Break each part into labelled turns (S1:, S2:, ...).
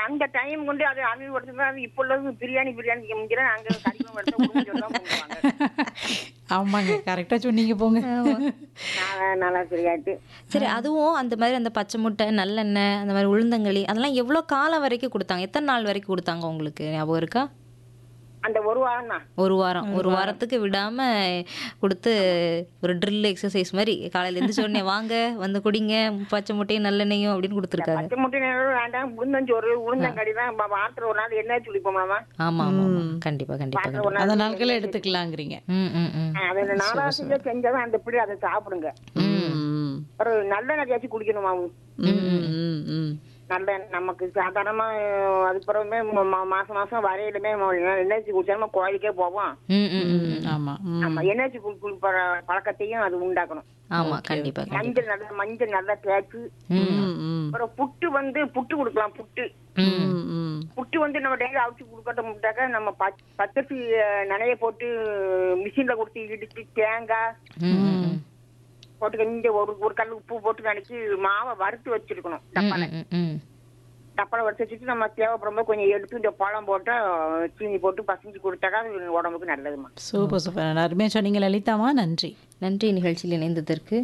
S1: அந்த டைம் கொண்டு அது அமைவு எடுத்து இப்போ உள்ளது பிரியாணி பிரியாணி முடிக்கிற அங்க கடிமம் எடுத்து உருண்டை தான் பண்ணுவாங்க
S2: ஆமாங்க கரெக்டா சொன்னீங்க போங்க
S1: நான் நல்லா சரியாட்டு
S3: சரி அதுவும் அந்த மாதிரி அந்த பச்சை முட்டை நல்லெண்ணெய் அந்த மாதிரி உளுந்தங்களி அதெல்லாம் எவ்வளோ காலம் வரைக்கும் கொடுத்தாங்க எத்தனை நாள் வரைக்கும் கொடுத்தாங்க உங்களுக்கு ஞாபகம் இருக்கா
S1: அந்த ஒரு வாரம் தான்
S3: ஒரு வாரம் ஒரு வாரத்துக்கு விடாம கொடுத்து ஒரு ட்ரில் எக்ஸசைஸ் மாதிரி காலையில எந்திரிச்ச உடனே வாங்க வந்து குடிங்க பச்சை முட்டையும் நல்லெண்ணெயும் அப்படின்னு கொடுத்துருக்காங்க
S1: பச்சை முட்டை நேரம் வேண்டாம் உளுந்தஞ்சோறு உளுந்தங்கடி தான் பா- வாரத்துல ஒரு நாள் என்ன சொல்லிப்போமாமா
S3: ஆமா ஆமா ஆமா கண்டிப்பா கண்டிப்பா
S1: வாரத்துல ஒரு
S2: அந்த
S1: நாள்
S2: நாட்களை எடுத்துக்கலாங்கிறீங்க
S3: ம் ம் ம்
S1: அது இந்த நாலாசிரியா செஞ்சாதான் அந்த பிள்ளை அதை சாப்பிடுங்க
S2: ம்
S1: ஒரு நல்ல நிறையாச்சும் குடிக்கணுமா
S2: ம் ம் ம்
S1: நல்ல நமக்கு சாதாரணமா அஹ், அதுக்கப்புறமே ம- ம- மாசம் மாசம் வரையிலுமே என்எல்சி குடிச்சாலும் கோயிலுக்கே போவோம்
S3: ம் ம் ம் ம்.
S2: ஆமா ம்
S1: ஆமா என்எல்சி குடிக்கிற பழக்கத்தையும் அது உண்டாக்கணும்
S3: ஆமா கண்டிப்பா கண்டிப்பா
S1: மஞ்சள் நல்லா மஞ்சள் நல்லா தேய்ச்சி
S2: ம் ம்
S1: அப்புறம் புட்டு வந்து புட்டு கொடுக்கலாம் புட்டு
S2: ம் ம்
S1: புட்டு வந்து நம்ம டெய்லி அவிச்சு கொடுக்கட்டோம்ட்டாக்கா நம்ம பச்- பச்சரிசி அஹ், நனைய போட்டு மிஷின்ல கொடுத்து இடிச்சு தேங்காய்
S3: ம் ம் ம்.
S1: போட்டு கொஞ்சம் ஒரு ஒரு கல் உப்பு போட்டு நனைச்சி மாவை வறுத்து வச்சிருக்கணும் டப்பால
S3: ம், ம்.
S1: டப்பால வறுத்து வச்சுட்டு நம்ம தேவைப்படும்போது கொஞ்சம் எடுத்து இந்த பழம் போட்டு சீனி போட்டு பசஞ்சு கொடுத்தாக்கா அது உடம்புக்கு நல்லதுமா
S2: சூப்பர் சூப்பர் அருமையா சொன்னீங்க லலிதாமா நன்றி
S3: நன்றி நிகழ்ச்சியில் இணைந்ததற்கு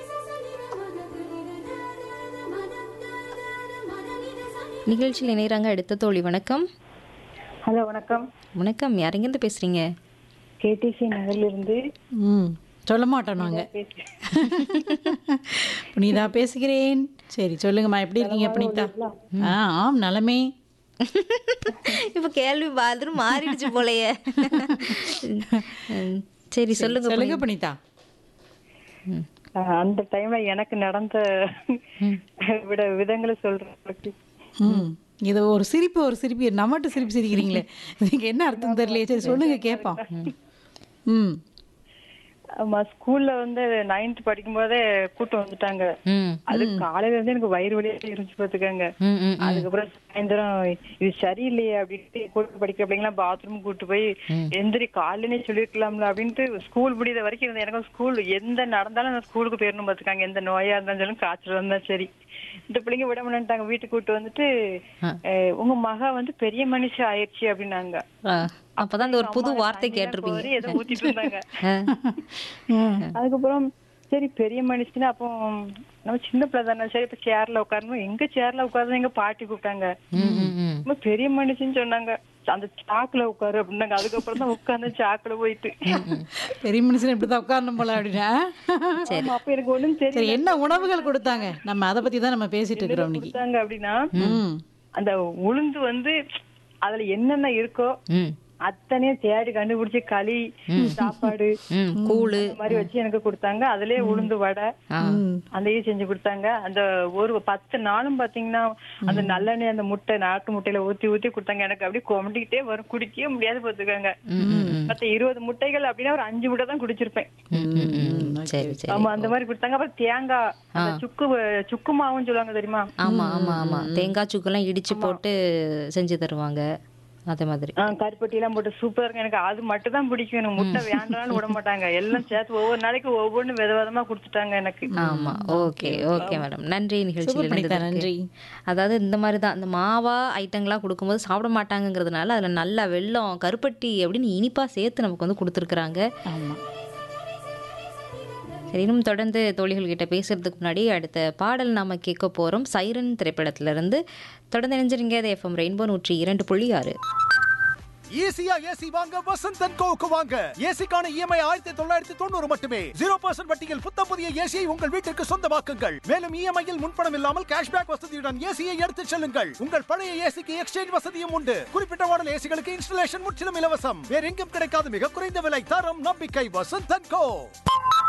S3: நிகழ்ச்சியில் இணைகிறாங்க அடுத்த தோழி வணக்கம்
S4: ஹலோ வணக்கம்
S3: வணக்கம் யாரெங்கேருந்து பேசுறீங்க
S4: கேடிசி நகர்ல இருந்து
S2: ம் சொல்ல மாட்டோம் நாங்க புனிதா பேசுகிறேன் சரி சொல்லுங்கம்மா எப்படி இருக்கீங்க புனிதா ஆ ஆம் நலமே
S3: இப்ப கேள்வி மாதிரி மாறிடுச்சு போலயே ம், சரி சொல்லுங்க
S2: சொல்லுங்க புனிதா
S4: அஹ் அந்த டைம்ல எனக்கு நடந்த விட விதங்களை சொல்றேன்
S2: ம் இது ஒரு சிரிப்பு ஒரு சிரிப்பு நம்மட்டு சிரிப்பு சிரிக்கிறீங்களே இதுக்கு என்ன அர்த்தம் தெரியலையே சரி சொல்லுங்க கேட்போம் ம்
S4: ஆமா ஸ்கூல்ல வந்து நைன்த் படிக்கும் போதே கூட்டு வந்துட்டாங்க
S3: ம்
S4: அது காலையில இருந்து எனக்கு வயிறு வலியா இருந்துச்சு பாத்துக்கங்க
S3: ம் ம்
S4: அதுக்கப்புறம் சாயந்தரம் இது சரியில்லையே அப்படின்ட்டு கூட்டு படிக்கிற பிள்ளைங்களாம் பாத்ரூம் கூட்டு போய் எந்திரி காலையிலே சொல்லிருக்கலாம்ல அப்படின்ட்டு ஸ்கூல் முடியுத வரைக்கும் இருந்தேன் எனக்கு ஸ்கூல் எந்த நடந்தாலும் நான் ஸ்கூலுக்கு போயிடணும் பாத்துக்காங்க எந்த நோயா இருந்தாலும் சரி, காய்ச்சல் இருந்தா சரி இந்த பிள்ளைங்க விட மாட்டாங்க வீட்டுக்கு கூட்டு வந்துட்டு அஹ், உங்க மகா வந்து பெரிய மனுஷன் ஆயிடுச்சு அப்படின்னாங்க
S3: ஆ, அப்பதான் இந்த ஒரு புது வார்த்தை
S4: தண்ணிலாம்
S3: கேட்டிருப்பீங்க
S4: கோரி ஏதோ ஊத்திட்டு இருந்தாங்க
S3: ஆ.
S4: அதுக்கப்புறம் சரி பெரிய மனுஷனா அப்போ நம்ம சின்ன பிள்ளை தானே சரி இப்ப சேர்ல உட்காரணும் எங்க சேர்ல உட்கார்ந்து எங்க பாட்டி கூப்பிட்டாங்க
S3: ம், ம், ம்.
S4: ரொம்ப பெரிய மனுஷன்னு சொன்னாங்க அந்த சாக்குல உட்காரு அப்படின்னாங்க அதுக்கப்புறம் தான் உட்கார்ந்து சாக்குல போயிட்டு
S2: பெரிய மனுஷன் இப்படி தான் உட்காரணும் போல அப்படின்னா
S4: ஆமா, அப்ப எனக்கு ஒண்ணும் தெரியல
S2: சரி என்ன உணவுகள் கொடுத்தாங்க நம்ம அதை பத்தி தான் நம்ம பேசிட்டு இருக்கிறோம் இன்னைக்கு
S4: கொடுத்தாங்க அப்படின்னா
S2: ம்
S4: அந்த உளுந்து வந்து அதுல என்னென்ன இருக்கோ
S3: ம்
S4: அத்தனையும் தேடி கண்டுபிடிச்சு களி சாப்பாடு
S3: ம் கூழு
S4: இந்த மாதிரி வச்சு எனக்கு கொடுத்தாங்க அதுலயே உளுந்து வடை
S3: ஆ.
S4: அதையும் செஞ்சு கொடுத்தாங்க அந்த ஒரு பத்து நாளும் பாத்தீங்கன்னா அந்த நல்லெண்ணெய் அந்த முட்டை நாட்டு முட்டையில ஊத்தி ஊத்தி கொடுத்தாங்க எனக்கு அப்படியே கொமட்டிக்கிட்டே வரும் குடிக்கவே முடியாது பாத்துக்கோங்க
S3: ம், ம், ம்.
S4: மத்த இருபது முட்டைகள் அப்படின்னா ஒரு அஞ்சு முட்டை தான் குடிச்சிருப்பேன்
S3: ம், ம், ம். சரி சரி
S4: ஆமா அந்த மாதிரி கொடுத்தாங்க அப்புறம் தேங்காய் அந்த சுக்கு சுக்கு மாவுன்னு சொல்லுவாங்க தெரியுமா
S3: ஆமா ஆமா ஆமா தேங்காய் சுக்கெல்லாம் இடிச்சு போட்டு செஞ்சு தருவாங்க அதே மாதிரி
S4: ஆஹ் கருப்பட்டி எல்லாம் போட்டு சூப்பரா இருக்கு எனக்கு அது மட்டும் தான் பிடிக்கும் எனக்கு முட்டை வேண்டாம்னு விட மாட்டாங்க எல்லாம் சேர்த்து ஒவ்வொரு நாளைக்கு ஒவ்வொன்னு வித விதமா கொடுத்துட்டாங்க எனக்கு
S3: ஆமா ஓகே ஓகே மேடம் நன்றி நிகழ்ச்சியில்
S2: சூப்பர் புனிதா,
S3: இணைந்ததற்கு.
S2: நன்றி.
S3: அதாவது இந்த மாதிரி தான் இந்த மாவா ஐட்டங்கள்லாம் கொடுக்கும்போது சாப்பிட மாட்டாங்கங்கிறதுனால அதில் நல்லா வெல்லம் கருப்பட்டி அப்படின்னு இனிப்பா சேர்த்து நமக்கு வந்து கொடுத்துருக்குறாங்க
S2: ஆமா
S3: சரி இன்னும் தொடர்ந்து தோழிகள் கிட்ட பேசுறதுக்கு முன்னாடி அடுத்த பாடல் நாம கேட்க போறோம் சைரன் திரைப்படத்துல இருந்து தொடர்ந்து இணைஞ்சிருங்க அது எஃப்எம் ரெயின்போ நூற்றி இரண்டு புள்ளி ஆறு
S5: ஈஸியா ஏசி வாங்க வசந்த் அண்ட் கோவுக்கு வாங்க ஏசிக்கான இஎம்ஐ ஆயிரத்தி தொள்ளாயிரத்தி தொண்ணூறு மட்டுமே ஜீரோ பர்சன்ட் வட்டியில் புத்த புதிய ஏசியை உங்கள் வீட்டிற்கு சொந்தமாக்குங்கள் மேலும் இஎம்ஐயில் முன்பணம் இல்லாமல் கேஷ்பேக் வசதியுடன் ஏசியை எடுத்துச் செல்லுங்கள் உங்கள் பழைய ஏசிக்கு எக்ஸ்சேஞ்ச் வசதியும் உண்டு குறிப்பிட்ட மாடல் ஏசிகளுக்கு இன்ஸ்டலேஷன் முற்றிலும் இலவசம் வேற எங்கும் கிடைக்காத மிக குறைந்த விலை தரம் நம்பிக்கை வசந்த் அண்ட் கோ